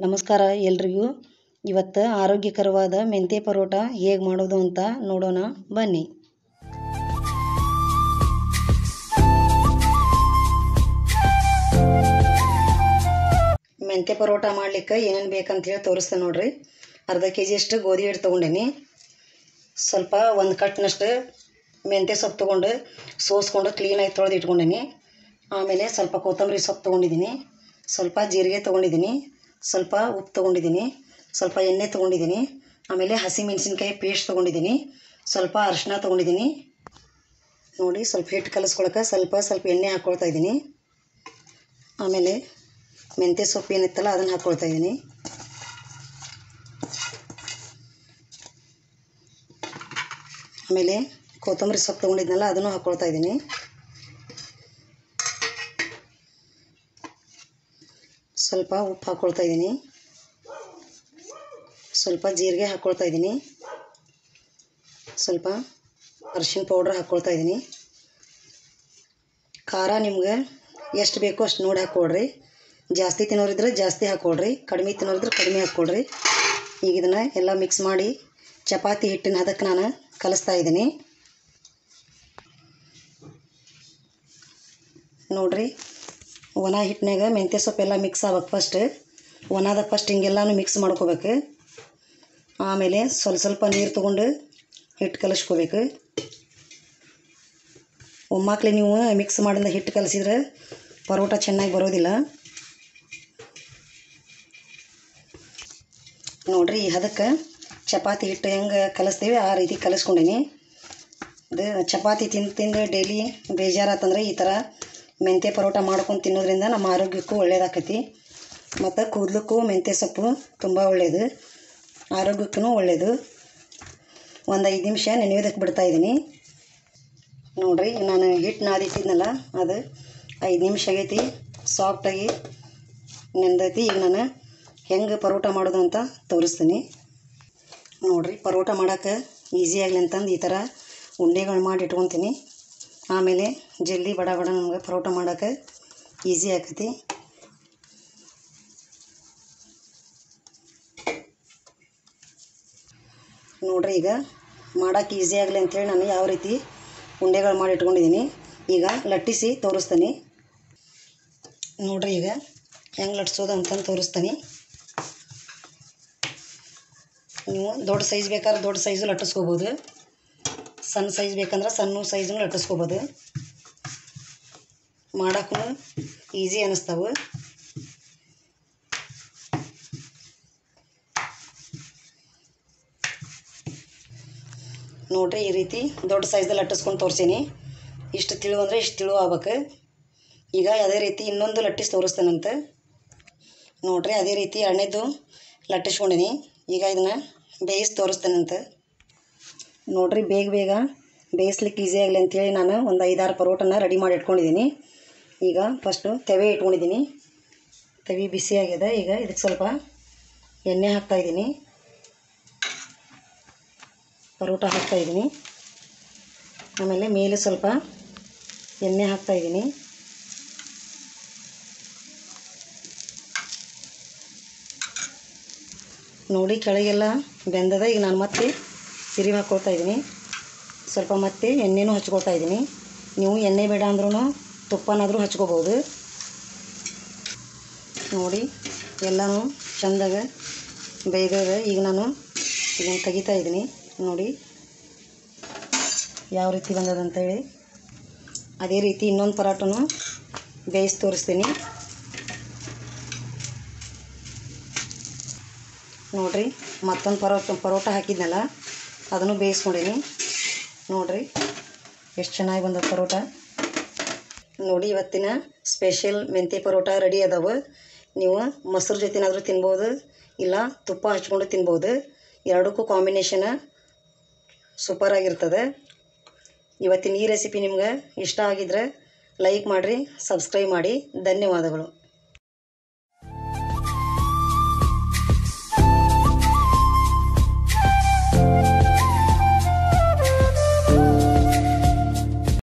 ನಮಸ್ಕಾರ ಎಲ್ರಿಗೂ ಇವತ್ತು ಆರೋಗ್ಯಕರವಾದ ಮೆಂತ್ಯ ಪರೋಟ ಹೇಗೆ ಮಾಡೋದು ಅಂತ ನೋಡೋಣ ಬನ್ನಿ ಮೆಂತ್ಯ ಪರೋಟ ಮಾಡ್ಲಿಕ್ಕೆ ಏನೇನು ಬೇಕಂತ ಹೇಳಿ ತೋರಿಸ್ತೇನೆ ನೋಡ್ರಿ ಅರ್ಧ ಕೆ ಜಿಯಷ್ಟು ಗೋಧಿ ಹಿಟ್ಟು ತೊಗೊಂಡೇನಿ ಸ್ವಲ್ಪ ಒಂದು ಕಟ್ನಷ್ಟು ಮೆಂತ್ಯ ಸೊಪ್ಪು ತೊಗೊಂಡು ಸೋಸ್ಕೊಂಡು ಕ್ಲೀನಾಗಿ ತೊಳೆದು ಇಟ್ಕೊಂಡೇನಿ ಆಮೇಲೆ ಸ್ವಲ್ಪ ಕೊತ್ತಂಬರಿ ಸೊಪ್ಪು ತೊಗೊಂಡಿದ್ದೀನಿ ಸ್ವಲ್ಪ ಜೀರಿಗೆ ತೊಗೊಂಡಿದ್ದೀನಿ ಸ್ವಲ್ಪ ಉಪ್ಪು ತೊಗೊಂಡಿದ್ದೀನಿ ಸ್ವಲ್ಪ ಎಣ್ಣೆ ತೊಗೊಂಡಿದ್ದೀನಿ ಆಮೇಲೆ ಹಸಿಮೆಣಸಿನ್ಕಾಯಿ ಪೇಸ್ಟ್ ತೊಗೊಂಡಿದ್ದೀನಿ ಸ್ವಲ್ಪ ಅರಿಶಿನ ತೊಗೊಂಡಿದ್ದೀನಿ ನೋಡಿ ಸ್ವಲ್ಪ ಹಿಟ್ಟು ಕಲಿಸ್ಕೊಳಕ್ಕೆ ಸ್ವಲ್ಪ ಸ್ವಲ್ಪ ಎಣ್ಣೆ ಹಾಕ್ಕೊಳ್ತಾ ಇದ್ದೀನಿ ಆಮೇಲೆ ಮೆಂತ್ಯ ಸೊಪ್ಪು ಏನಿತ್ತಲ್ಲ ಅದನ್ನು ಹಾಕ್ಕೊಳ್ತಾ ಇದ್ದೀನಿ ಆಮೇಲೆ ಕೊತ್ತಂಬರಿ ಸೊಪ್ಪು ತೊಗೊಂಡಿದ್ನಲ್ಲ ಅದನ್ನು ಹಾಕ್ಕೊಳ್ತಾ ಇದ್ದೀನಿ ಸ್ವಲ್ಪ ಉಪ್ಪು ಹಾಕ್ಕೊಳ್ತಾ ಇದ್ದೀನಿ ಸ್ವಲ್ಪ ಜೀರಿಗೆ ಹಾಕ್ಕೊಳ್ತಾ ಇದ್ದೀನಿ ಸ್ವಲ್ಪ ಅರಿಶಿನ ಪೌಡ್ರ್ ಹಾಕ್ಕೊಳ್ತಾ ಇದ್ದೀನಿ ಖಾರ ನಿಮ್ಗೆ ಎಷ್ಟು ಬೇಕೋ ಅಷ್ಟು ನೋಡಿ ಹಾಕ್ಕೊಳ್ರಿ ಜಾಸ್ತಿ ತಿನ್ನೋರಿದ್ರೆ ಜಾಸ್ತಿ ಹಾಕ್ಕೊಳ್ರಿ ಕಡಿಮೆ ತಿನ್ನೋರಿದ್ರೆ ಕಡಿಮೆ ಹಾಕ್ಕೊಳ್ರಿ ಈಗ ಇದನ್ನು ಎಲ್ಲ ಮಿಕ್ಸ್ ಮಾಡಿ ಚಪಾತಿ ಹಿಟ್ಟಿನ ಹದಕ್ಕೆ ನಾನು ಕಲಿಸ್ತಾ ಇದ್ದೀನಿ ನೋಡ್ರಿ ಒಣ ಹಿಟ್ಟಿನಾಗ ಮೆಂತ್ಯ ಸೊಪ್ಪೆಲ್ಲ ಮಿಕ್ಸ್ ಆಗ್ಬೇಕು ಫಸ್ಟ್ ಒಣದ ಫಸ್ಟ್ ಹಿಂಗೆಲ್ಲನೂ ಮಿಕ್ಸ್ ಮಾಡ್ಕೋಬೇಕು ಆಮೇಲೆ ಸ್ವಲ್ಪ ಸ್ವಲ್ಪ ನೀರು ತೊಗೊಂಡು ಹಿಟ್ಟು ಕಲಿಸ್ಕೋಬೇಕು ಒಮ್ಮಾಕ್ಲೆ ನೀವು ಮಿಕ್ಸ್ ಮಾಡಿದ ಹಿಟ್ಟು ಕಲಸಿದ್ರೆ ಪರೋಟ ಚೆನ್ನಾಗಿ ಬರೋದಿಲ್ಲ ನೋಡ್ರಿ ಈ ಹದಕ್ಕೆ ಚಪಾತಿ ಹಿಟ್ಟು ಹೆಂಗೆ ಕಲಿಸ್ತೀವಿ ಆ ರೀತಿ ಕಲಿಸ್ಕೊಂಡೀನಿ ಅದು ಚಪಾತಿ ತಿಂದು ತಿಂದು ಡೈಲಿ ಬೇಜಾರಾತಂದ್ರೆ ಈ ಥರ ಮೆಂತ್ಯ ಪರೋಟ ಮಾಡ್ಕೊಂಡು ತಿನ್ನೋದ್ರಿಂದ ನಮ್ಮ ಆರೋಗ್ಯಕ್ಕೂ ಒಳ್ಳೇದಾಕೈತಿ ಮತ್ತು ಕೂದಲಕ್ಕೂ ಮೆಂತ್ಯ ಸೊಪ್ಪು ತುಂಬ ಒಳ್ಳೆಯದು ಆರೋಗ್ಯಕ್ಕೂ ಒಳ್ಳೆಯದು ಒಂದು ಐದು ನಿಮಿಷ ನೆನೆಯೋದಕ್ಕೆ ಬಿಡ್ತಾಯಿದ್ದೀನಿ ನೋಡಿರಿ ನಾನು ಹಿಟ್ಟು ನಾದಿಟ್ಟಿದ್ನಲ್ಲ ಅದು ಐದು ನಿಮಿಷ ಆಗೈತಿ ಸಾಫ್ಟಾಗಿ ನೆಂದೈತಿ ಈಗ ನಾನು ಹೆಂಗೆ ಪರೋಟ ಮಾಡೋದು ಅಂತ ತೋರಿಸ್ತೀನಿ ನೋಡಿರಿ ಪರೋಟ ಮಾಡೋಕ್ಕೆ ಈಸಿ ಆಗಲಿ ಅಂತಂದು ಈ ಥರ ಉಂಡೆಗಳು ಮಾಡಿ ಇಟ್ಕೊತೀನಿ ಆಮೇಲೆ ಜಲ್ದಿ ಬಡ ಬಡ ನಮ್ಗೆ ಪರೋಟ ಮಾಡೋಕ್ಕೆ ಈಸಿ ಆಕೈತಿ ನೋಡ್ರಿ ಈಗ ಮಾಡೋಕ್ಕೆ ಈಸಿ ಆಗಲಿ ಅಂಥೇಳಿ ನಾನು ಯಾವ ರೀತಿ ಉಂಡೆಗಳು ಮಾಡಿ ಇಟ್ಕೊಂಡಿದ್ದೀನಿ ಈಗ ಲಟ್ಟಿಸಿ ತೋರಿಸ್ತೀನಿ ನೋಡ್ರಿ ಈಗ ಹೆಂಗೆ ಲಟ್ಸೋದು ಅಂತಂದು ತೋರಿಸ್ತೀನಿ ನೀವು ದೊಡ್ಡ ಸೈಜ್ ಬೇಕಾದ್ರೆ ದೊಡ್ಡ ಸೈಜು ಲಟ್ಟಿಸ್ಕೋಬೋದು ಸಣ್ಣ ಸೈಜ್ ಬೇಕಂದ್ರೆ ಸಣ್ಣ ಸೈಜನ್ನು ಲಟ್ಟಿಸ್ಕೋಬೋದು ಮಾಡೋಕ್ಕೂ ಈಸಿ ಅನ್ನಿಸ್ತಾವೆ ನೋಡ್ರಿ ಈ ರೀತಿ ದೊಡ್ಡ ಸೈಜ್ದಲ್ಲಿ ಲಟ್ಟಿಸ್ಕೊಂಡು ತೋರಿಸೀನಿ ಇಷ್ಟು ತಿಳು ಅಂದರೆ ಇಷ್ಟು ತಿಳು ಆಗ್ಬೇಕು ಈಗ ಅದೇ ರೀತಿ ಇನ್ನೊಂದು ಲಟ್ಟಿಸಿ ತೋರಿಸ್ತೇನಂತೆ ನೋಡ್ರಿ ಅದೇ ರೀತಿ ಎಣ್ಣೆದು ಲಟ್ಟಿಸ್ಕೊಂಡಿನಿ ಈಗ ಇದನ್ನು ಬೇಯಿಸಿ ತೋರಿಸ್ತೇನಂತೆ ನೋಡ್ರಿ ಬೇಗ ಬೇಗ ಬೇಯಿಸ್ಲಿಕ್ಕೆ ಈಸಿ ಆಗಲಿ ಅಂಥೇಳಿ ನಾನು ಒಂದು ಐದಾರು ಪರೋಟನ ರೆಡಿ ಮಾಡಿ ಇಟ್ಕೊಂಡಿದ್ದೀನಿ ಈಗ ಫಸ್ಟು ತೆವೆ ಇಟ್ಕೊಂಡಿದ್ದೀನಿ ತೆವೆ ಬಿಸಿ ಆಗಿದೆ ಈಗ ಇದಕ್ಕೆ ಸ್ವಲ್ಪ ಎಣ್ಣೆ ಹಾಕ್ತಾಯಿದ್ದೀನಿ ಪರೋಟ ಹಾಕ್ತಾಯಿದ್ದೀನಿ ಆಮೇಲೆ ಮೇಲೆ ಸ್ವಲ್ಪ ಎಣ್ಣೆ ಹಾಕ್ತಾಯಿದ್ದೀನಿ ನೋಡಿ ಕೆಳಗೆಲ್ಲ ಬೆಂದದ ಈಗ ನಾನು ಮತ್ತೆ ತಿರುವಿ ಹಾಕ್ಕೊಳ್ತಾ ಇದ್ದೀನಿ ಸ್ವಲ್ಪ ಮತ್ತೆ ಎಣ್ಣೆನೂ ಹಚ್ಕೊಳ್ತಾ ಇದ್ದೀನಿ ನೀವು ಎಣ್ಣೆ ಬೇಡ ಅಂದ್ರೂ ತುಪ್ಪನಾದರೂ ಹಚ್ಕೋಬೋದು ನೋಡಿ ಎಲ್ಲನೂ ಚೆಂದಾಗ ಬೇಯ್ದದ ಈಗ ನಾನು ಇದನ್ನು ತೆಗಿತಾ ಇದ್ದೀನಿ ನೋಡಿ ಯಾವ ರೀತಿ ಬಂದದ ಅಂತೇಳಿ ಅದೇ ರೀತಿ ಇನ್ನೊಂದು ಪರಾಟನು ಬೇಯಿಸಿ ತೋರಿಸ್ತೀನಿ ನೋಡಿರಿ ಮತ್ತೊಂದು ಪರೋಟ ಪರೋಟ ಹಾಕಿದ್ನಲ್ಲ ಅದನ್ನು ಬೇಯಿಸ್ಕೊಂಡೀನಿ ನೋಡಿರಿ ಎಷ್ಟು ಚೆನ್ನಾಗಿ ಬಂದ ಪರೋಟ ನೋಡಿ ಇವತ್ತಿನ ಸ್ಪೆಷಲ್ ಮೆಂತ್ಯ ಪರೋಟ ರೆಡಿ ಅದಾವೆ ನೀವು ಮೊಸರು ಜೊತೆನಾದರೂ ತಿನ್ಬೋದು ಇಲ್ಲ ತುಪ್ಪ ಹಚ್ಕೊಂಡು ತಿನ್ಬೋದು ಎರಡಕ್ಕೂ ಕಾಂಬಿನೇಷನ ಸೂಪರಾಗಿರ್ತದೆ ಇವತ್ತಿನ ಈ ರೆಸಿಪಿ ನಿಮ್ಗೆ ಇಷ್ಟ ಆಗಿದ್ರೆ ಲೈಕ್ ಮಾಡಿರಿ ಸಬ್ಸ್ಕ್ರೈಬ್ ಮಾಡಿ ಧನ್ಯವಾದಗಳು